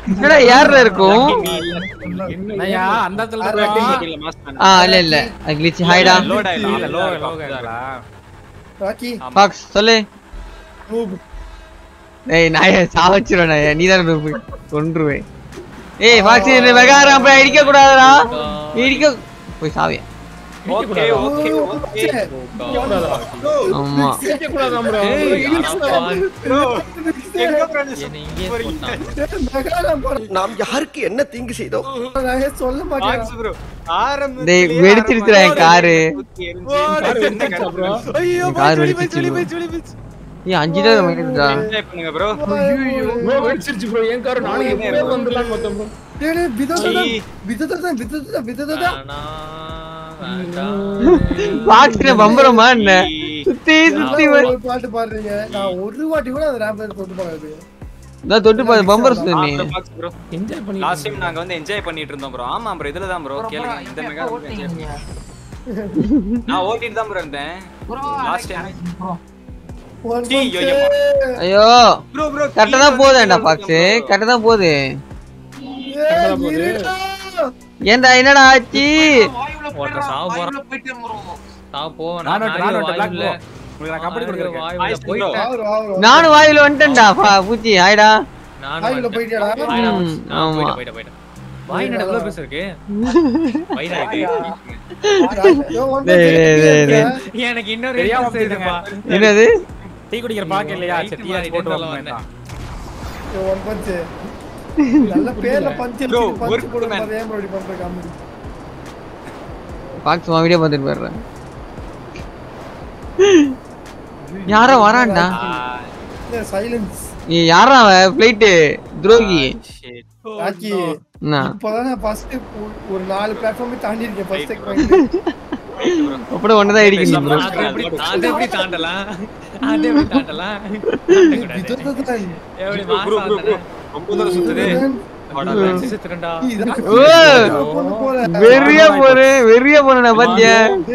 என்னடா யார்ல இருக்கும் என்னய்யா, அந்த இடத்துல ஆ, இருக்கோம். right. இல்ல மாஸ்டர் ஆ இல்ல இல்ல கிளிச் ஹைடா லோட் ஆயிடும் இல்ல, லோ- லோகங்களா? ராக்கி பாக்ஸ் சொல்லு noob. ஏய் நான் சாவச்சிருவேன் நான் நீ தான் கொன்றுவேன் ஏய் பாக்ஸ் என்ன வெகாரம் போய் இடிக்க கூடாதுடா இடிக்க போய் சாவியா ஓகே ஓகே ஓ, ஓகே சே. ஆமா சிரிக்கக்கூடாதாம் bro. ஏய், ப்ரோ எங்க ஃப்ரெண்ட்ஸ் நகாரம் bro. நாம் யாருக்கு என்ன தீங்கு செய்தோம் நான் ஏன் சொல்ல மாட்டேன் பாக்ஸ் ப்ரோ ஆரம்பம் டேய், வெடிச்சிருச்சுடா என் காரு. ஐயோ என் கார் வெடிச்சிச்சு ஏய் அஞ்சு தான் மைனஸ்டா என்ஜாய் பண்ணுங்க ப்ரோ bro, வெடிச்சிருச்சு bro. என் காரு நானே எப்படியோ வந்துடலாம்னு பார்த்தேன் bro. டேய் டேய் விததா ஐய். விததா விததா விததா பாக்ஸ்ல பம்பரமா என்ன சுத்தி சுத்தி வ- ஒரு பாட்டு பாடுறீங்க நான் ஒரு வாட்டி கூட அந்த ரேப் தொட்டு பாக்காது நான் தொட்டு பாரு பம்பர் சொன்னி பாக்ஸ் ப்ரோ Enjoy பண்ணி லாஸ்ட் டைம் நாங்க வந்து என்ஜாய் பண்ணிட்டு இருந்தோம் ப்ரோ ஆமா ப்ரோ இதுல தான் ப்ரோ கேளுங்க இந்த மெகா நான் ஓட்டிட்டு தான் ப்ரோ இருந்தேன் லாஸ்ட் டைம் டீ, ஐயோ, ஐயோ ப்ரோ ப்ரோ கரெக்டா தான் போகுதேண்டா பாக்ஸ் கரெக்டா தான் போகுது ஏன்டா என்னடா ஆச்சு ஒருத்தன் சாவ போறான். சாவ போவான். நானும் நான் நானும் வாயில black இல்ல. bro. உங்களுக்கு நான் கபடி கொடுக்குறேன் வாயில Nice, bro. போயிட்டேன். நானும் வாயில வந்துட்டேன்டா பா- பூச்சி ஆயிடா நானும் வாயில வந்துட்டேன். போயிட்டியாடா? வாயில ம், வந்துச்சு. நான் ஆமா. போயிட்டேன், போயிட்டேன், போயிட்டேன். வாய் நடு எவ்வளவு பெருசு இருக்கு வயிறா இது. டேய், டேய், டேய், டேய். எனக்கு இன்னொரு தெரியாம interest இருக்குப்பா. என்னது டீ குடிக்கிற பாக்க இல்லையா Light சரி டீ மாதிரி போட்டு dental வரணும் ஒன் பஞ்ச் நல்ல பேர்ல பஞ்ச் Bro, பஞ்ச் work போட man. மாதிரி ஏன் bro இப்படி பண்ற காமெடி பாக்ஸ் உன் வீடியோ பார்த்துட்டு போயிடுறேன் யாரோ வரான்டா சைலன்ஸ் ஏய், யாரா அவன் ஃப்ளைட்டு துரோகி ராக்கி என்ன இப்பதான் நான் ஃபர்ஸ்ட் ஒரு நாலு பிளாட்ஃபார்ம் தாண்டி இருக்கேன் ஃபர்ஸ்ட் செக் பாயிண்ட் அப்படி ஒண்ணுதான் இடிக்கணும் ப்ரோ அது எப்படி- அது எப்படி தாண்டலாம் அது எப்படி தாண்டலாம் விததா எப்படி ப்ரோ ப்ரோ ப்ரோ மாசம் ரொம்ப தூரம் சுத்துது சுத்துறா ஓ வெறியா போறேன் வெறியா போறேன் பாத்தியா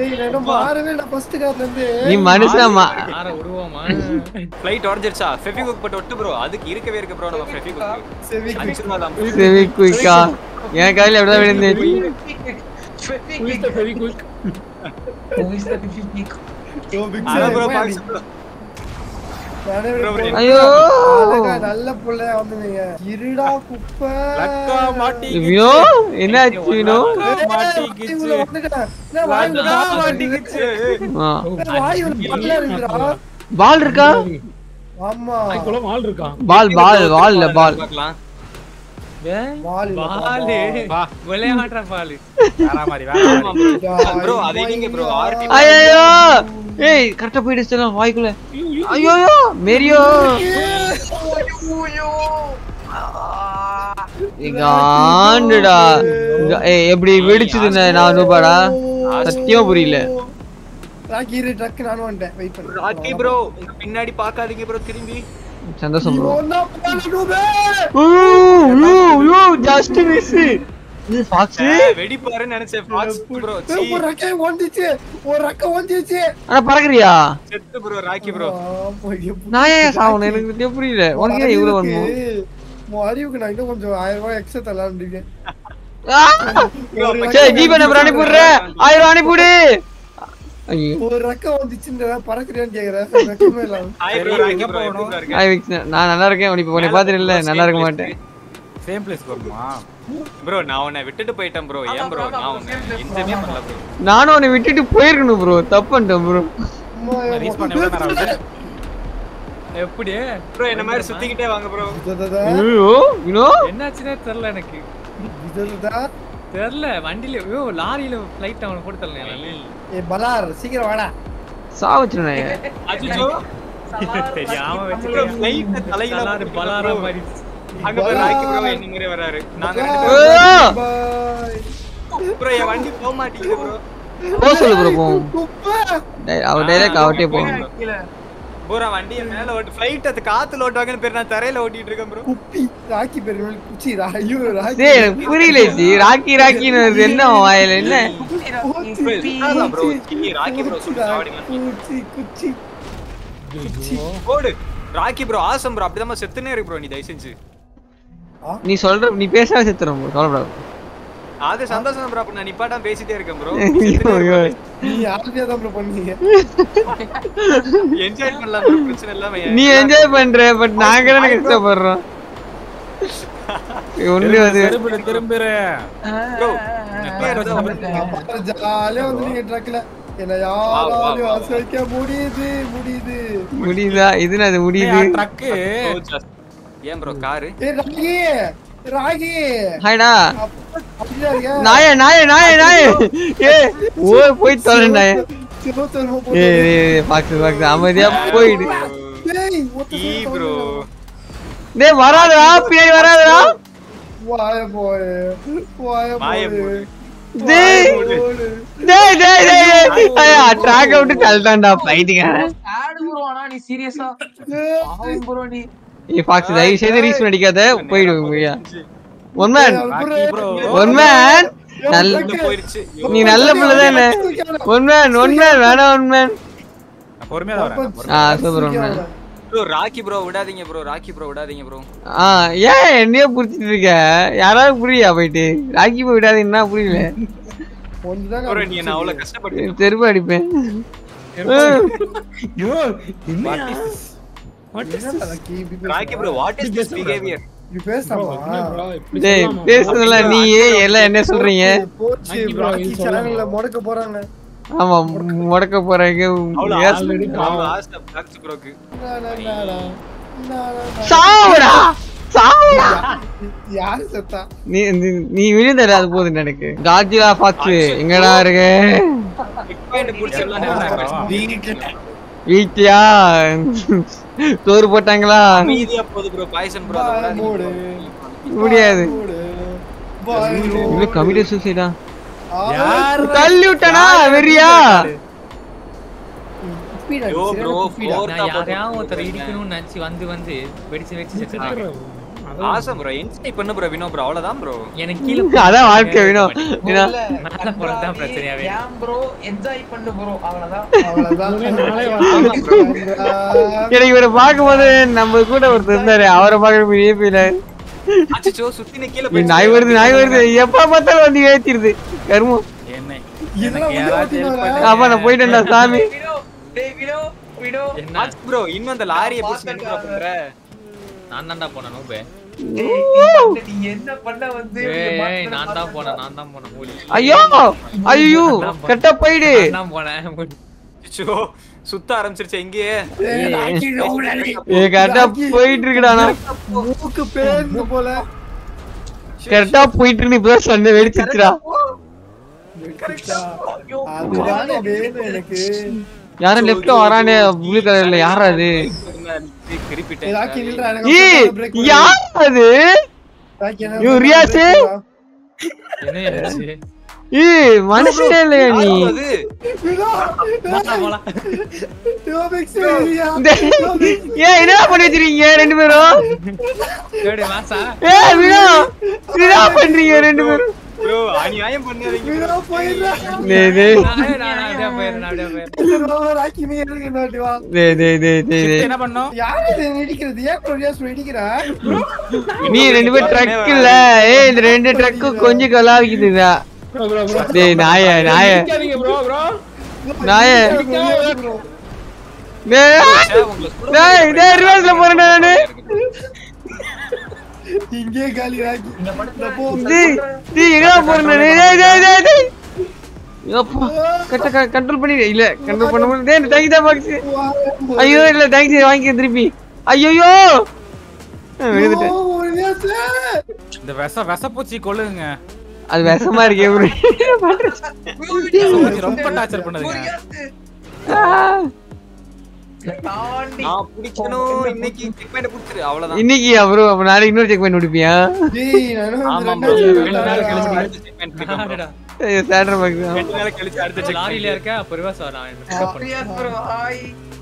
நீ மனுஷன் மா- ஆற உருவமா ஃளைட் உடைஞ்சிருச்சா ஃபெவிகுக் போட்டு ஒட்டு ப்ரோ அதுக்கு இருக்கவே இருக்கு ப்ரோ நம்ம ஃபெவிகுக் அஞ்சு ரூபா தான் சரி குயிக்கா என் கையில அப்படிதான் விழுந்துச்சு அதான் ப்ரோ பாக்ஸ் ஐயோ நல்ல புள்ளையா வந்துங்க இருடா குப்பை லக்கா மாட்டி இவ்யோ என்னாச்சு வினோ மாட்டிக்கிச்சு. உள்ள வந்துட்டேன். என்ன வாய் உள்ள பால் மாட்டிக்கிச்சு. ஆ. என்ன வாய் உள்ள பாலா இருக்குடா. பால் இருக்கா ஆமா குளம் ஆள் இருக்கான் பால் பால் பால் இல்ல பால் பார்க்கலாம் பால் இல்ல, பாலு வா விளையாடுற பாலு வேற மாதிரி வேற மாதிரி ப்ரோ அது எங்க ப்ரோ ஆர்டி ஐயோ ஏய் கரெக்டா போயிடுச்சு வாய்க்குள்ள ஐயோ மேரியோ இங்க ஆண்டுடா இங்க- ஏய் எப்படி வெடிச்சது நான் ரூபாடா சத்தியமா புரியல ராக்கி இரு ட்ரக் நானும் வந்துட்டேன் வெயிட் பண்ணு ராக்கி ப்ரோ உங்க பின்னாடி பார்க்காதீங்க ப்ரோ திரும்பி சந்தோஷம் ப்ரோ ஒண்ணா பால் டூபே ஜஸ்ட் மிஸ் இது ஃபாக்ஸ் வெடிப்பாருன்னு நினைச்சேன் ஃபாக்ஸ் ப்ரோ ஒரு ரக்கை வந்துச்சு ஒரு ரக்கை வந்துச்சு ஆனா பறக்குறியா செத்து ப்ரோ ராக்கி ப்ரோ நான் ஏன் சாவணும் எனக்கு சத்தியமா புரியல உனக்கு ஏன் இவ்வளவு வரணும் உன் அறிவுக்கு நான் இன்னும் கொஞ்சம் ஆயிரம் ரூபாய் எக்ஸ்ட்ரா தரலாம்னு இருக்கேன் ஆ! சரி ஜிபே நம்பர் அனுப்பிடுறேன் ஆயிரம் அனுப்பிவிடு ஐயோ ஒரு ரக்கை வந்துச்சுன்ற பறக்குறியான்னு கேக்குறேன் ரெக்கமே இல்லாம ஹாய் ப்ரோ ராக்கி ப்ரோ எப்படி bro இருக்க ஹாய் விக்ஸ் நான் நல்லா இருக்கேன் இப்போ உன்னை பார்த்துட்டு இல்ல நல்லா இருக்க மாட்டேன் சேம் பிளேஸ் வருமா ப்ரோ நான் உன்னை விட்டுட்டு போயிட்டேன் ப்ரோ ஏன் ப்ரோ நான் உன்னை எதுவுமே பண்ணல ப்ரோ நானும் உன்னை விட்டுட்டு போயிருக்கணும் ப்ரோ தப்பு பண்ணிட்டேன் ப்ரோ அம்மா, ரீச் பண்ண எவ்வளவு நேரம் ஆகுது எப்படி ப்ரோ என்ன மாதிரி சுத்திக்கிட்டே வாங்க ப்ரோ இததா, ஐயோ யூனோ என்னாச்சுன்னே தெரியல எனக்கு இததா. தெரியல வண்டியில ஐயோ லாரியில ஃளைட் அவனை போட்டு தரல நானு ஏய் பலார் சீக்கிரம் வாடா சாவச்சிருந்தேன் அச்சோ தெரியாம ப்ரோ வச்சுக்கிறேன் ஃளைட் தலையில பலாரு பலாரா மாதிரி அங்க போய் ராக்கி ப்ரோ என்ன மாதிரி வராரு நாங்க ரெண்டு பேரும் பாய் ப்ரோ என் வண்டி போக மாட்டேங்குது ப்ரோ போ சொல்லு ப்ரோ போ குப்பை டேய், அவர் டைரக்ட் அவட்டே போகணும் ப்ரோ வண்டிய மேல ஓட்டு ஃளைட் அது காத்துல ஓட்டுவாங்கன்னு பேர் நான் தரையில ஓட்டிட்டு இருக்கேன் ப்ரோ குப்பி ராக்கி பேர் மேல குச்சி ரா- ஐயோ ராக்கி டேய் எனக்கு புரியல ஜி ராக்கி ராக்கின்னு வருது என்ன உன் வாயில என்ன ப்ரோ ராக்கி ப்ரோ குச்சி, சுட்டு சாவடிங்க குச்சி குச்சி ஓடு ராக்கி ப்ரோ ஆசம் ப்ரோ அப்படிதான் செத்துனே இருக்கு ப்ரோ நீ தயவு செஞ்சு நீ சொல்ற நீ பேசாம செத்துறோம் கவலைப்படாது அது சந்தோஷம் ப்ரோ அப்ப நான் நிப்பாட்டாம பேசிட்டே இருக்கேன் ப்ரோ ஐயோ, ஐயோ. நீ யாருமே தான் ப்ரோ பண்ணீங்க என்ஜாய் பண்ணலாம் bro, பிரச்சனை இல்லாம நீ என்ஜாய் பண்ற பட் நாங்க தானே கஷ்டப்படுறோம் ஒண்ணு அது திரும்பிடு திரும்பிடு bro ஜாலியா வந்து நீங்க ட்ரக்ல என்ன யாராலையும் அசைக்க முடியுது முடியுது முடியுதா இது அது முடியுது ட்ரக்கு ஏன் ப்ரோ காரு ஏ ராகி ராகி ஹாய்டா அப்படியா இருக்க நாய நாய நாய நாய ஏ ஓ போய் தொலை நாய சிவ செல்வம் ஏ போட்டு ஏ பாக்ஸ் பாக்ஸ் அமைதியா போயிடு டேய் ஒத்த ஈ ப்ரோ டேய் வராதடா பின்னாடி வராதடா வாய போய் வாய வாய போய் மூடு. டேய் போடு டேய் டேய் டேய் ஐயா ட்ராக் அவுட் தள்ளிட்டான்டா பைத்தியக்காரன் ஆடு ப்ரோ ஆனா நீ சீரியஸா ஆவும் ப்ரோ நீ ஏ பாக்ஸ் தயவு செய்து ரீஸ் அடிக்காத போயிடு ஐயா ஒன் மேன் ஒன் மேன் நல்ல உள்ள போயிருச்சு நீ நல்ல பிள்ளை தானே ஒன் மேன் ஒன் மேன் வேணாம் ஒன் மேன் பொறுமையா தான் வரேன் ஆ super one man bro Rocky bro விடாதீங்க ப்ரோ ராக்கி ப்ரோ விடாதீங்க ப்ரோ ஆ ஏன் என்னையே புடிச்சிட்டு இருக்க யாராவது புரியா போயிட்டு ராக்கி போய் விடாதீங்கன்னா புரியல ஒன்றுதான் ப்ரோ நீ என்ன அவ்வளவு கஷ்டப்பட்டு தெருப்பு அடிப்பேன் Rocky bro what is this behaviour இது பேசாமா டேய் பேசுறதுல நீ எல்லாம் என்ன சொல்றீங்க போச்சு ராக்கி சேனல்ல முடக்க போறாங்க ஆமா முடக்க போறீங்க அவ்வளவு Yes. அவ்வளவு ஆசை ராக்கி ப்ரோக்கு நா, நா, நா, நா. நா, நா, நா. சாவுடா சாவுடா யாரு செத்தா நீ நீ- நீ விழுந்தட அது போதும் எனக்கு காஜிலா பாக்ஸ் எங்கடா இருக்கு எக்ஸ்பேண்ட் புடிச்சலாம் நினைக்கிறாங்க வீட்டியா சோறு போட்டாங்களா அமைதியா போகுது ப்ரோ பாய்சன் ப்ரோ வாய மூடு முடியாது மூடு வாய மூடு. இவ்வளவு கமிட்டட் சூசைடா ஆ, தள்ளி விட்டானா வெறியா speed ஆ யோ இருக்கு, ப்ரோ speed ஆ. ஃபோர் நான் யாரையாவது ஒருத்தர் இடிக்கணும்னு நினைச்சு வந்து வந்து வெடிச்சு வெடிச்சு செத்துட்டாங்க ஆசை ப்ரோ என்ஜாய் பண்ணு ப்ரோ வினோ ப்ரோ அவ்வளவுதான் ப்ரோ எனக்கு கீழே அதான் வாழ்க்கை வேணும் ஏன்னா மேல போறதுதான் பிரச்சனையாவே ஏன் ப்ரோ என்ஜாய் பண்ணு ப்ரோ அவ்வளவுதான் அவ்வளவுதான். எனக்கு இவரை பார்க்கும்போது நம்ம கூட ஒருத்தர் இருந்தாரு அவரை பார்க்க ஏபியில அச்சச்சோ சுத்தி கீழ நாய் வருது நாய் வருது எப்ப பார்த்தாலும் வந்து ஏத்திருது கருமம் என்ன இதெல்லாம் எனக்கு வந்து யாராச்சும் help ஓட்டினவரா? பண்ணுங்க. அப்ப நான் போயிட்டேன்டா சாமி விடோ டேய் விடோ விடோ என்ன ப்ரோ இன்னும் அந்த லாரியை புடிச்சு என்ன bro பண்ற நான் தான்டா போனேன் நோபே நீ என்ன பண்ண வந்து ஏய் நான் தான் போனேன் நான் தான் போனேன் மூலி ஐயோ ஐயோ கரெக்டா போயிடு நான் தான் போனேன் மூலி. அச்சோ சுத்த ஆரம்பிச்சிருச்சு எங்கேயே ஏய், ராக்கி ஓடாதே. ஏ கரெக்டா போயிட்டு இருக்குடா நான் மூக்கு பேருந்து போல கரெக்டா போயிட்டு இருக்கு இப்பதான் சொன்ன வெடிச்சிருச்சுடா அதுதானே வேணும் எனக்கு யாரும் லெஃப்ட்ல வரானே ப்ளூ கலர்ல யாரா அது திருப்பிட்டேன் ஏய், ராக்கி நில்றா, எனக்கு ஈ ஒரு break கொடு. யார் அது ராக்கி, எனக்கு யோ, ஒரு ரியாஸு? break கொடுடா. என்ன ஆச்சு ஈ மனுஷனே இல்லையா நீ அது விடா, போலாம் போலாம் யோ, mix ரியா. டேய், ஏன் என்ன பண்ணி வச்சிருக்கீங்க ரெண்டு பேரும் ஏடி மாசா ஏ விடா விடா பண்றீங்க ரெண்டு பேரும் ப்ரோ அநியாயம் பண்ணாதீங்க விடா, போயிடுறா. டேய் டேய் நான் நான் அப்படியே போயிடுறேன் நான் அப்படியே போயிடுறேன் சரி, வா, வா, ராக்கி, நீ இறங்கு, இந்த வாட்டி வா. டேய் டேய் டேய் டேய் டேய் என்ன பண்ணோம் யாரு இதை இடிக்கிறது? ஏன் bro ரியாஸ் bro இடிக்கிற? நீ ரெண்டு பேரும் ட்ரக் இல்ல ஏய் இந்த ரெண்டு ட்ரக்கும் கொஞ்சம் கலாவிக்குதுடா டேய் நாய நாய நாய ரியாஸ் bro. டேய் டேய் டேய் ரிவர்ஸ்ல போறேன் நானு இங்கே காலி ராக்கி இந்த போ. டேய் டேய் எங்க போறேன் நானு டேய் டேய் டேய் டேய் யப்பா கட்ட கண்ட்ரோல் பண்ணி இல்ல கண்ட்ரோல் பண்ண முடியல டேய் தேங்க் தான் பாக்ஸ் வா, போ. ஐயோ இல்ல தேங்க்ஸ் வாங்கிக்க திருப்பி ஐயோ விழுந்துட்டேன் ஓ, ரியாஸ். இந்த விச விசப்பூச்சி கொள்ளுங்க அது விஷமா இருக்கே bro. விசப்பூச்சி ரொம்ப டார்ச்சர் பண்ணுதுங்க ஆ. தாண்டி நான் பிடிக்கணும் இன்னைக்கு செக் பண்ணி புடிச்சிரு அவ்வளவுதான் இன்னைக்கு ப்ரோ அப்ப நாளைக்கு இன்னொரு செக் பண்ணி முடிப்பியா டேய், நானும் ஆமா இந்த ப்ரோ ரெண்டாவது ரெண்டு நாள் கழிச்சு தான்டா. அடுத்த செக் பண்ணி பிடிக்கும் bro. சேட்டர் பாக்ஸ் ரெண்டு நாள் கழிச்சு அடுத்த செக் லாரியில இருக்க அப்ப ரிவர்ஸ் வர நான் பிக்கப் பண்ணி ரியாஸ் ப்ரோ ஹாய்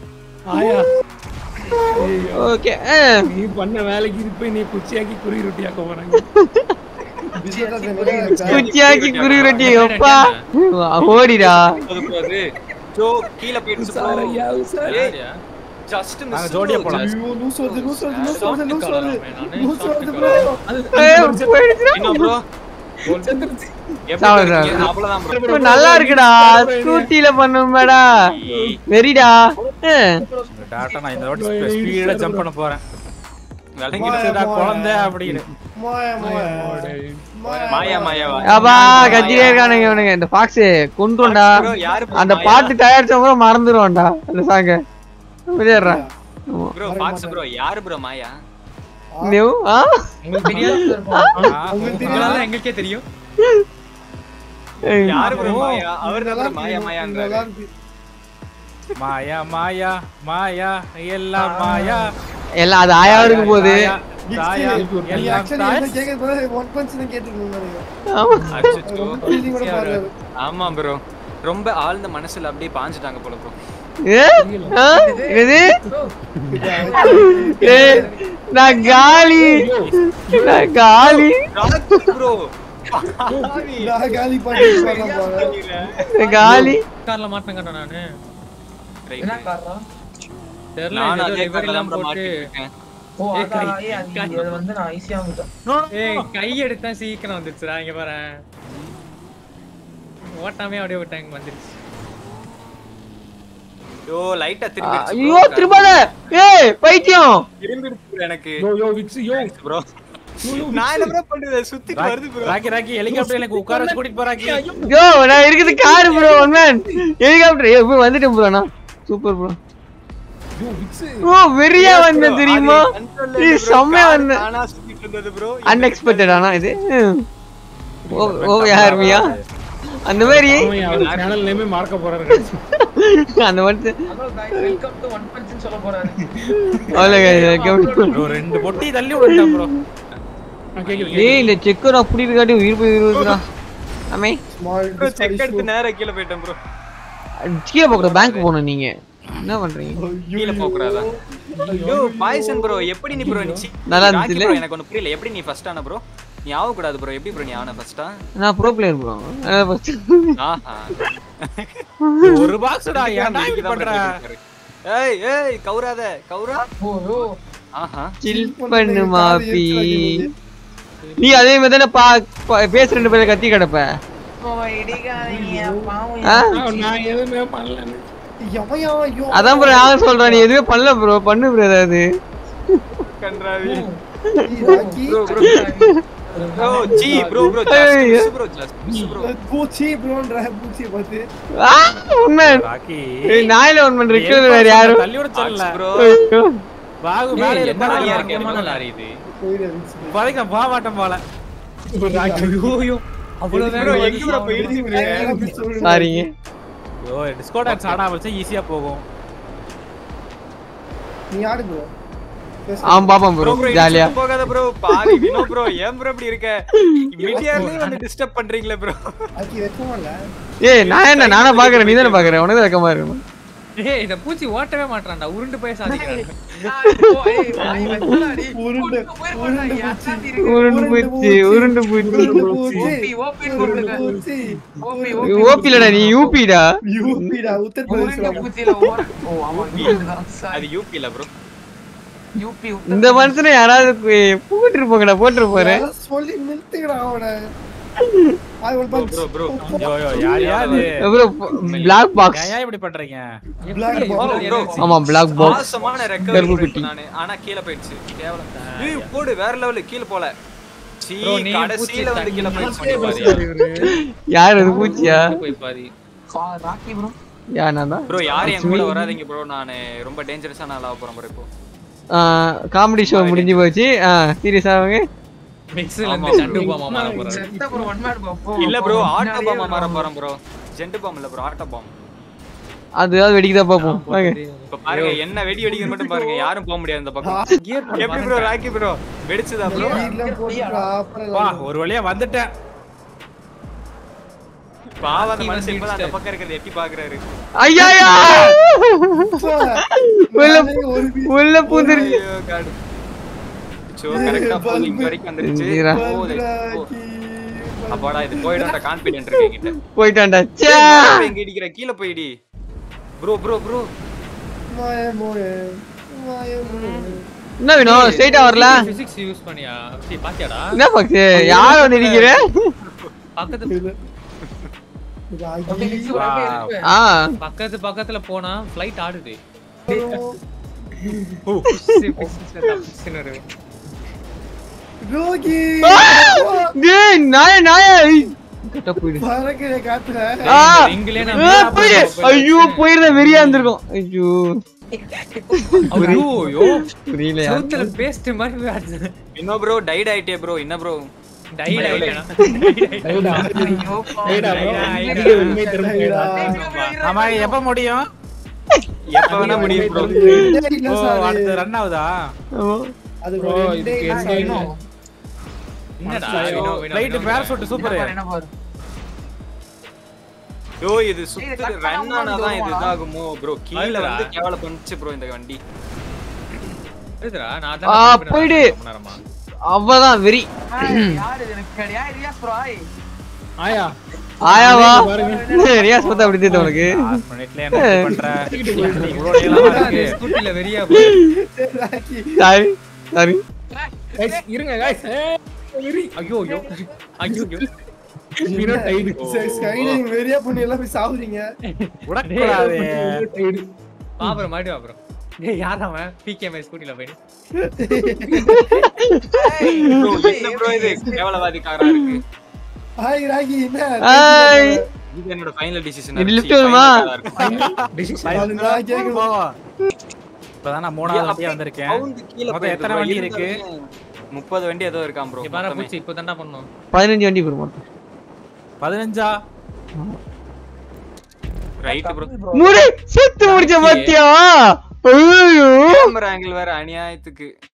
ஓகே நீ பண்ண வேலைக்கு இது போய் நீ குச்சியாக்கி குருவி ரொட்டியாக்க போறாங்க விஜயதா தெரியல. குச்சியாக்கி குருவி ரொட்டி அப்பா ஓடிடா போது bro அது ஜோ கீழ போயிடுச்சு bro சாரையா சார் ஏய், யாரியா? ஜஸ்ட் நாங்க மிஸ் ஜோடியா போலாம். ஐயோ லூஸ் வருது லூஸ் வருது லூஸ் வருது லூஸ் Short வருது call ஆ, லூஸ் short வருது call ப்ரோ ஆ. ஏய், போயிடுச்சுடா. என்ன ப்ரோ செத்துருச்சு சாவு, சாவு. அவ்வளவுதான் ப்ரோ இப்ப நல்லா இருக்குடா ஸ்கூட்டில பண்ணுமேடா வெரிடா டாட்டா நான் இந்த வாட்டி ஸ்பீடா ஜம்ப் பண்ண போறேன் விளங்கிடுச்சு இதுடா குழந்தை அப்படின்னு மாயா மாயா மாயா மாயாவா அப்பா கத்தியே இருக்கானுங்க இவனுங்க இந்த பாக்ஸ் கொண்டுடா bro, யாரு bro அந்த மாயா? பாட்டு தயாரிச்சவங்க மறந்துடுவான்டா அந்த சாங்க விளையாடுறா ப்ரோ பாக்ஸ் ப்ரோ யாரு ப்ரோ மாயா நியூ ஆ உங்களுக்கு தெரியாது உங்களால எங்களுக்கே தெரியும் ஏய், யாரு ப்ரோ மாயா அவர் தான் bro மாயா மாயான்றாரு நல்லா இருக்கு மாயா மாயா மாயா எல்லாம் மாயா எல்லாம் அது ஆயாவுக்கு போகுது தாயா, தாயா, எல்லாம் ஆக்சுவலி தாய். என்ன கேக்குறது ஒன் பஞ்ச் தான் கேட்டுருக்கோம் நினைக்கிறேன் ஆமா. அச்சச்சோ. ரொம்ப ஃபீலிங் கூட பாருங்க ஆமா ப்ரோ ரொம்ப ஆழ்ந்த மனசுல அப்படியே பாஞ்சிட்டாங்க போல ப்ரோ ஏ? ஆ? இது ஏய், நான் காலி நான் காலி ப்ரோ நான் காலி பண்ணி வரலாம் போறேன் நான் காலி கார்ல மாட்டேன் கட்டா நானு என்ன காரணம் தெரியல நான் ஏதோ அதே livery கடையில எல்லாம் தான் போட்டு மாட்டிட்டு இருக்கேன் ஓ ஏய், அதான் கை- ஏய், அது கை- அது வந்து நான் ஈஸியா வந்துட்டேன் ஏய் கை எடுத்தா சீக்கிரம் வந்துருச்சுடா இங்க பாரு ஓட்டாமே அப்படியே விட்டாங்க வந்துருச்சு ஐயோ லைட்டா ஐயோ திரும்பி திரும்பாத ஏய் பைத்தியம் திரும்பிடுச்சு எனக்கு யோ யோ விக்ஸ் யோ ப்ரோ நான் என்ன bro பண்றது சுத்திட்டு வருது ப்ரோ ராக்கி ராக்கி ஹெலிகாப்டர் எனக்கு உட்கார வச்சு கூட்டிட்டு போறாக்கி யோ நான் இருக்குது car bro one man helicopter ஏய் போய் வந்துட்டேன் ப்ரோ நான் சூப்பர் ப்ரோ யோ விக்ஸ் ஓ வெறியா வந்தேன் தெரியுமா ஏய் செம்மையா வந்தேன் ஆனா சுத்திட்டு இருந்தது ப்ரோ அன்எக்ஸ்பெக்டட் ஆனா இது ம். ஓ ஓ யாருமியா அந்த மாதிரி அவர் சேனல் நேமே மறக்க போறாரு அந்த மாதிரி அதான் வெல்கம் டு ஒன் பஞ்ச் சொல்ல போறாரு அவ்வளோ ப்ரோ ரெண்டு பொட்டி தள்ளி விட்டுட்டேன் ப்ரோ ஏய் இந்த செக்கர் அப்படி இருக்காட்டி உயிர் போய் இருக்குடா அமே ஸ்மால் செக் எடுத்து நேரா கீழே போயிட்டேன் ப்ரோ கீழே போகக்கூடாது பேங்க் போகணும் நீங்க என்ன பண்றீங்க கீழே போக கூடாதா ஐயோ பாய்சன் ப்ரோ எப்படி நீ ப்ரோ நீ சி- நல்லா ராக்கி இருந்துச்சுல்ல? bro, எனக்கு ஒண்ணு புரியல எப்படி நீ ஃபர்ஸ்ட் ஆன ப்ரோ நீ ஆக கூடாது ப்ரோ எப்படி ப்ரோ நீ ஆன ஃபர்ஸ்டா நான் ப்ரோ பிளேயர் ப்ரோ ஆஹா ஒரு பாக்ஸ்டா ஏன்டா இப்படி பண்ற ஏய் ஏய் கௌராத கௌரா ஓ ஓ ஆஹா சில் பண்ணு மாப்பி நீ அதே மாதிரி தானே பா பா- பேச ரெண்டு பேரும் கத்தி கிடப்ப ஓ இடிகாதீங்க பாவம் ஆ? நான் எதுவுமே பண்ணல எவையா ஐயோ அதான் ப்ரோ நான் சொல்றேன் நீ எதுவுமே பண்ணல ப்ரோ பண்ணு ப்ரோ ஏதாவது கன்றாவி ராக்கி ப்ரோ ப்ரோ ப்ரோ ஜி ப்ரோ ப்ரோ ஏய். ஜஸ்ட் ப்ரோ ஜஸ்ட் ப்ரோ பூச்சி ப்ரோன்ற பூச்சி பார்த்து ஆ, உண்மை ராக்கி ஏய், நாயில ஒன் பண்ண இருக்கிறது வேற யாரும் தள்ளி விட சொல்லல ப்ரோ ஐயோ. பாகு மேல என்ன இருந்தா லாரியா இருக்கு இருக்கு என்ன லாரி இது போயிடு விக்ஸ் இப்போதைக்கு நான் போக மாட்டேன் போல ஐயோ அவ்வளவு ப்ரோ வேகம் எங்க ப்ரோ போயிடுச்சு சாரிங்க ஐயோ டிஸ்கோ டான்ஸ் ஆனா வச்சா ஈஸியா போகும் நீ ஆடு ப்ரோ அவன் பாப்பான் ப்ரோ ப்ரோ ப்ரோ ஜாலியா போகாத ப்ரோ பாவி வினோ ப்ரோ ஏன் ப்ரோ இப்படி இருக்க மீடியாலே வந்து டிஸ்டர்ப் பண்றீங்களே ப்ரோ ராக்கி வெக்கமால ஏய் நான் என்ன நானா பாக்குறேன் நீ தானே பாக்குறேன் உனக்கு வெக்கமா இருக்கணும் ஏய் இந்த பூச்சி ஓட்டவே மாட்டான்டா உருண்டு போய் சாதிக்கிறான் உருண்டு உருண்டு பூச்சி உருண்டு பூச்சி பூச்சி உருண்டு பூச்சி ஓபிலடா நீ யூபிடா யூபிடா உத்தர் பிரதேசம் அது யூபில ப்ரோ இந்த மனுஷனை யாராவது போட்டு போங்கடா போட்டு போறேன் யாராவது சொல்லி நிறுத்துங்கடா அவனை அது ஒரு punch bro, bro. Yo yo யார் யாரு ப்ரோ பிளாக் பாக்ஸ் ஏன் இப்படி பண்றீங்க Black எப்படி box. இவ்வளவு இறங்குச்சு? ஆமா பிளாக் பாக்ஸ் மோசமான கருப்பு ரெக்கவரி பெட்டி. நானு ஆனா கீழ போயிடுச்சு கேவலம் ஏய் போடு வேற லெவல் கீழ போல சீ Bro, நீ கடைசில பூச்சி வந்து கீழ தண்ணி போயிடுச்சு யார் அது பூச்சியா போய் பாதி ராக்கி ப்ரோ யார் நான் தான் ப்ரோ யார் என் கூட வராதீங்க ப்ரோ நானு ரொம்ப டேஞ்சரஸான ஆளா போறேன் bro இப்போ காமெடி ஷோ முடிஞ்சு போச்சு சீரியஸா அவங்க மிக்ஸ்ல இருந்து சண்டு பாமா மாற போறாரு செத்த ப்ரோ ஒன் மேன் பாப்போ இல்ல ப்ரோ ஆட்டோ பாம் மாற போறேன் ப்ரோ ஜெண்ட் பாம் இல்ல ப்ரோ ஆட்டோ பாம் அதுவாவது வெடிக்குதா பாப்போம் வாங்க இப்ப பாருங்க என்ன வெடி வெடிக்குது மட்டும் பாருங்க யாரும் போக முடியாது இந்த பக்கம் கியர் எப்படி ப்ரோ ராக்கி ப்ரோ வெடிச்சதா ப்ரோ வீட்ல போட்டு அப்புறம் வா ஒரு வழியா வந்துட்டேன் பாவ அந்த மனுஷன் இப்பதான் அந்த பக்கம் இருக்கிறது எட்டி பாக்குறாரு ஐயா உள்ள ஒரு வீ- உள்ள பூந்துருச்சு ஐயோ காடு சோ கரெக்டா போகுது இங்க வரைக்கும் வந்துருச்சு இங்கடா. போகுது. ஓ, ராக்கி. அப்பாடா இது போயிடும்ன்ற கான்ஃபிடென்ட் இருக்கு என்கிட்ட போயிட்டான்டா ச்சே. எங்க இடிக்கிற கீழ போயிடி ப்ரோ ப்ரோ ப்ரோ மாயமோயே மாயமோயே என்ன வேணும் ஸ்ட்ரைட்டா வரல பிசிக்ஸ் யூஸ் பண்ணியா சரி பாத்தியாடா என்ன பாக்ஸ் யார் வந்து நிக்கிற பக்கத்து இது ராகி Physics bro, அப்படியே இருக்கு. ஆ பக்கத்து பக்கத்துல போனா ஃளைட் ஆடுது bro. பிசிக்ஸ்ல தப்பிச்சுன்னு வருவேன். ரோகி டேய் நாய நாய கிட்ட போயிடு பறக்கிற காத்துல ஆ ரிங்கிலே ஆ, நான் போயிடு ஐயோ போயிருந்த வெறியா இருந்திருக்கும் ஐயோ ஐயோ ஐயோ புரியல சவுத்துல பேஸ்ட் மாதிரி போய் ஆடுது இன்னும் ப்ரோ டைட் ஆயிட்டே ப்ரோ என்ன ப்ரோ டைட் ஆயிட்டேனா ரைடா ஐயோ, பாவம். ரைடா bro. ரைடா, இதுக்கு உண்மை திரும்ப ரைடா. ரைடா. ஆமா எப்ப முடியும் எப்ப வேணா முடியும் ப்ரோ இல்ல ஓ சார் அடுத்து ரன் ஆகுதா அது Bro, ஒரு இதுக்கு ரெண்டே என்ன சார். இன்னும்? என்னடா ஐயோ, Vino, Vino, right Vino. Parachute super என்ன பாரு, என்ன பாரு. யோ இது சுத்து கட் ரன் பண்ணாம ஆனாதான் இது வருமா? இதாகுமோ ப்ரோ கீழ அதுடா. வந்து கேவல பண்ணுச்சு ப்ரோ இந்த வண்டி இருக்குடா, நான் ஆ, தான் போயிடு. ரொம்ப நேரமா. அவதான் வெறி ஆய், யாரு இது எனக்கு தெரியாது. ஆய், ரியாஸ் bro, ஆய். ஆயா ஆயாவா பாருங்க. ரியாஸ் பார்த்தா அப்படி தெரியுது உனக்கு ஆறு மினிட்ல என்ன பண்ற இவ்வளவு நீளமா அது இருக்கு ஸ்கூட்டில வெறியா போகுது. ராகி. சாரி சாரி Guys, இருங்க guys. ஏய், வெறி. ஐயோ ஐயோ ஐயோ ஐயோ Minot tide. சரி, skydiving வெறியா பண்ணி எல்லாம் போய் சாவுறீங்க விடக்கூடாது Tide. பாபுரம் மாடி பாபுரம் டேய் யார் அவன் பிகேஎம் ஸ்கூட்டில போயிடு ஆய், ப்ரோ என்ன ப்ரோ இது கேவலவாதிக்காரா இருக்கு ஹாய் ராகி என்ன ஹாய். இது என்னோட ஃபைனல் டிசிஷன் இது lift வேணுமா? அது நான் கேட்கணும் போவோம் இப்பதான் நான் மூணாவது வண்டியா வந்திருக்கேன் மொத்தம் எத்தனை வண்டி இருக்கு? முப்பது வண்டி ஏதோ இருக்கான் ப்ரோ இங்க பாரு பூச்சி இப்போ தாண்டா பண்ணோம் பதினஞ்சு வண்டி போடும் மொத்தம் பதினஞ்சா ரைட் ப்ரோ முடி சுத்து முடிச்ச பாத்தியா ஐயோ கேமரா ஆங்கிள் வேற அநியாயத்துக்கு